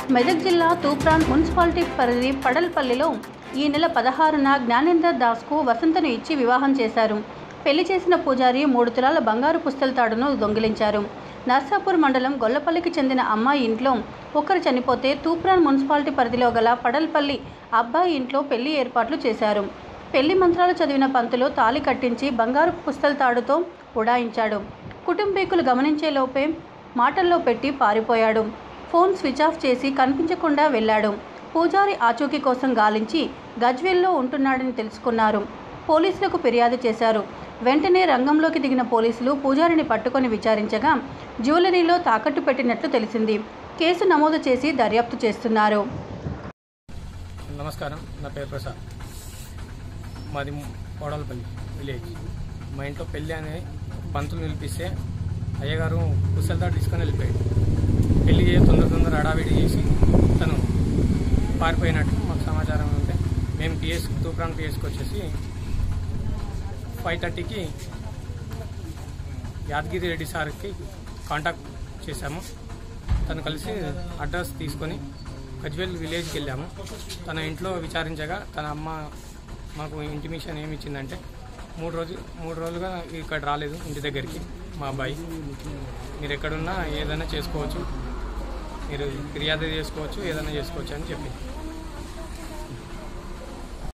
మెదక్ జిల్లా తూప్రాన్ మున్సిపాలిటీ పరిధి పడల్పల్లిలో ఈ నెల పదహారున జ్ఞానేందర్ దాస్కు వసంతను ఇచ్చి వివాహం చేశారు పెళ్లి చేసిన పూజారి మూడు తులాల బంగారు పుస్తల తాడును దొంగిలించారు నర్సాపూర్ మండలం గొల్లపల్లికి చెందిన అమ్మాయి ఇంట్లో ఒకరు చనిపోతే తూప్రాన్ మున్సిపాలిటీ పరిధిలో గల పడల్పల్లి అబ్బాయి ఇంట్లో పెళ్లి ఏర్పాట్లు చేశారు పెళ్లి మంత్రాలు చదివిన పంతులు తాళి కట్టించి బంగారు పుస్తల తాడుతో ఉడాయించాడు కుటుంబీకులు గమనించే లోపే మాటల్లో పెట్టి పారిపోయాడు ఫోన్ స్విచ్ ఆఫ్ చేసి కనిపించకుండా వెళ్ళాడు పూజారి ఆచూకీ కోసం గాలించి గజ్వేల్లో ఉంటున్నాడని తెలుసుకున్నారు పోలీసులకు ఫిర్యాదు చేశారు వెంటనే రంగంలోకి దిగిన పోలీసులు పూజారిని పట్టుకొని విచారించగా జ్యువెలరీలో తాకట్టు పెట్టినట్లు తెలిసింది కేసు నమోదు చేసి దర్యాప్తు చేస్తున్నారు నమస్కారం నా పేరు ప్రసాద్ మాది కోడలపల్లి విలేజ్ మా ఇంట్లో పెళ్ళి అనే పంతులు నిలిపిస్తే అయ్యగారు కుశలతో తీసుకొని వెళ్ళిపోయాడు పెళ్లి చేసి తొందర తొందర హడావిడి చేసి తను పారిపోయినట్టు మాకు సమాచారం ఉంటే మేము పిఎస్ తూప్రాన్ పిఎస్కి వచ్చేసి ఫైవ్ థర్టీకి యాదగిరి రెడ్డి సార్కి కాంటాక్ట్ చేశాము తను కలిసి అడ్రస్ తీసుకొని గజ్వేల్ విలేజ్కి వెళ్ళాము తన ఇంట్లో విచారించగా తన అమ్మ మాకు ఇంటిమేషన్ ఏమి ఇచ్చిందంటే మూడు రోజు మూడు రోజులుగా ఇక్కడ రాలేదు ఇంటి దగ్గరికి మా అబ్బాయి మీరు ఎక్కడున్నా ఏదైనా చేసుకోవచ్చు మీరు ఫిర్యాదు చేసుకోవచ్చు ఏదైనా చేసుకోవచ్చు అని చెప్పింది